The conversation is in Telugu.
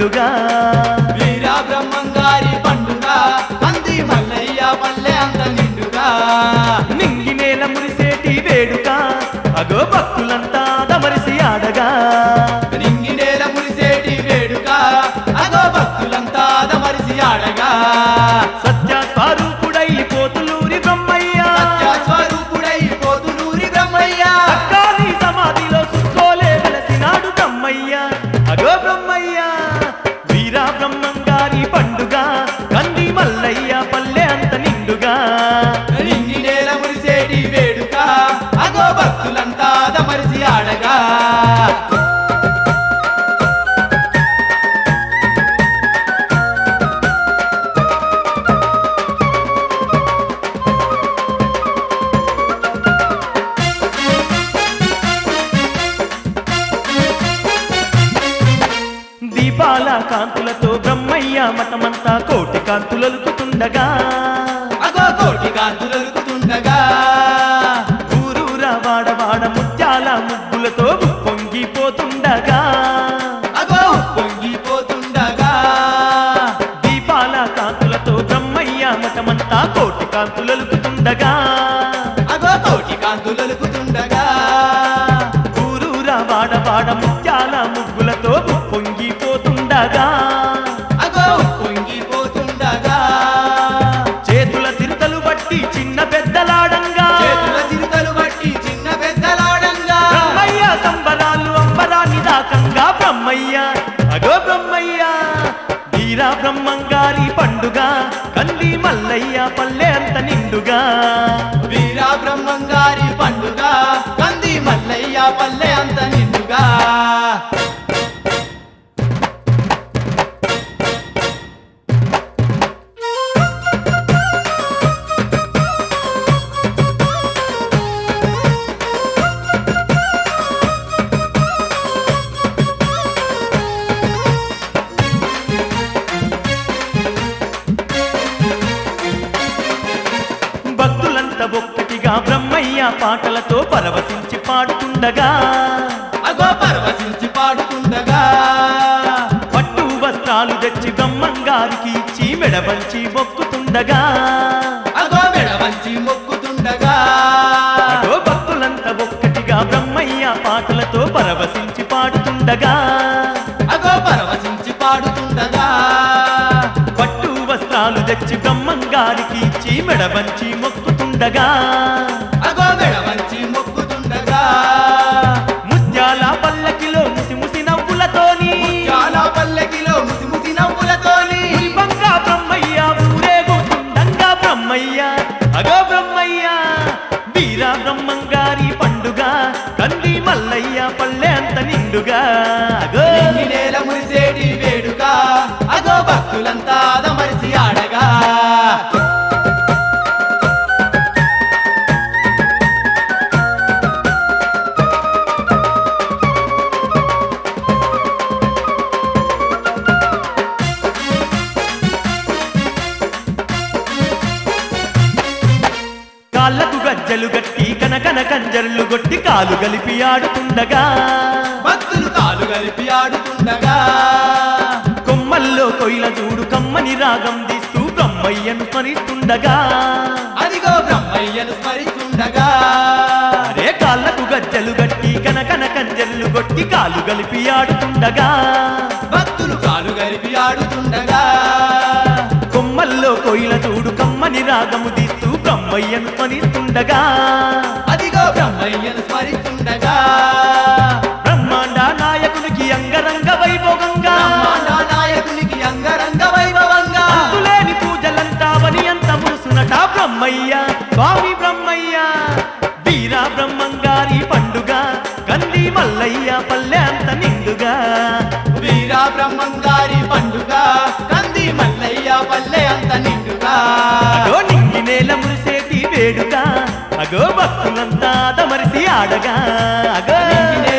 నిండుగా వీరా బ్రహ్మంగారి పండుగ అంది మల్లయ్య పల్లె అంత నిండుగా నింగి నేల మురిసేటి వేడుక అగో భక్తులంతా దమరిసి ఆడగా నింగి నేల మురిసేటి వేడుక అగో భక్తులంతా దమరిసి ఆడగా సత్య స్వరూపుడై పోతులూరి బ్రహ్మయ్య సత్య స్వరూపుడై పోతులూరి బ్రహ్మయ్య సక్కాలి సమాధిలో సుక్కోలే వెలసినాడు బ్రహ్మయ్య అగో బ్రహ్మయ్య వీరా బ్రహ్మంగారి పండుగ కంది మల్లయ్య పల్లె అంత నిండుగా నింగి నేల మురిసేటి వేడుక అగో భక్తులంతా దమరిసి ఆడగా దీపాల కాంతులతో బ్రహ్మయ్య మఠమంతా కోటి కాంతులలుకుతుండగా అగో కోటి కాంతులొలుకుతుండగా ఊరూర వాడవాడ ముత్యాల ముగ్గులతో పొంగిపోతుండగా అగో పొంగిపోతుండగా దీపాల కాంతులతో బ్రహ్మయ్య మఠమంతా కోటి కాంతులలుకుతుండగా అగో కోటి కాంతులొలుకుతుండగా ఊరూర వాడవాడ ముత్యాల ముగ్గులతో పొంగిపోతుండగా అగో పొంగిపోతుండగా చేతుల తిరుతలు బట్టి చిన్న పెద్దలాడంగా చేతుల చిరుతలు బట్టి చిన్న పెద్దలాడంగా బ్రహ్మయ్య సంబరాలు అంబరాన్ని దాకంగా బ్రహ్మయ్య అగో బ్రహ్మయ్య వీరా బ్రహ్మంగారి పండుగ కంది మల్లయ్య పల్లె అంత నిండుగా వీరా బ్రహ్మంగారి పండుగ కంది మల్లయ్య పల్లె అంత నిండుగా భక్తులంతా ఒక్కటిగా బ్రహ్మయ్య పాటలతో పరవశించి పాడుతుండగా అగో పరవశించి పాడుతుండగా పట్టు వస్త్రాలు తెచ్చి బ్రహ్మంగారికి ఇచ్చి మెడవంచి మొక్కుతుండగా అగో మెడవంచి మొక్కుతుండగా అగో భక్తులంతా ఒక్కటిగా బ్రహ్మయ్య పాటలతో పరవశించి పాడుతుండగా అగో పరవశించి పాడుతుండగా పట్టు వస్త్రాలు తెచ్చి బ్రహ్మంగారికి ఇచ్చి మెడవంచి మొక్కుతుండగా అగో మెడవంచి మొక్కుతుండగా ముత్యాల పల్లకిలో ముసి ముసి నవ్వులతోని చాలా పల్లెకిలో ముసి ముసి నవ్వులతోని బంగా బ్రహ్మయ్య ఊరేగుతుండంగా బ్రహ్మయ్య అగో బ్రహ్మయ్య వీరా బ్రహ్మంగారి పండుగ కంది మల్లయ్య పల్లె అంత నిండుగా అగో నింగి నేల మురిసేటి వేడుక అగో భక్తులంతా దమరిసి ఆడగా కాళ్ళకు గజ్జలు గట్టి కనకన కంజర్లు కొట్టి కాలు గలిపి ఆడుతుండగా భక్తులు కాలు కలిపి ఆడుతుండగా కొమ్మల్లో కొయ్ల చూడు కమ్మని రాగం తీస్తూ బ్రహ్మయ్యను స్మరిస్తుండగా అదిగో బ్రహ్మయ్యను స్మరిస్తుండగా అరే కాళ్ళకు గజ్జలు గట్టి కనకన కంజర్లు కొట్టి కాలు గలిపి ఆడుతుండగా భక్తులు కాలు కలిపి ఆడుతుండగా కొమ్మల్లో కొయ్ల చూడు కమ్మని రాగము తీస్తూ బ్రహ్మయ్యను స్మరిస్తుండగా అదిగో బ్రహ్మయ్యను స్మరిస్తుండగా బ్రహ్మాండ నాయకునికి అంగరంగ వైభోగంగా బ్రహ్మాండ నాయకునికి అంగరంగ వైభవంగా అంతులేని పూజలంతా వని అంత మురుసునట బ్రహ్మయ్య స్వామి బ్రహ్మయ్య వీరా బ్రహ్మంగారి పండుగ కంది మల్లయ్య పల్లె అంత నిండుగా వీరా బ్రహ్మంగారి పండుగ కంది మల్లయ్య పల్లె అంత నిండుగా అగో నింగి నేల మురిసేటి వేడుక అగో భక్తులంతా దమరిసి ఆడగా అగో నింగి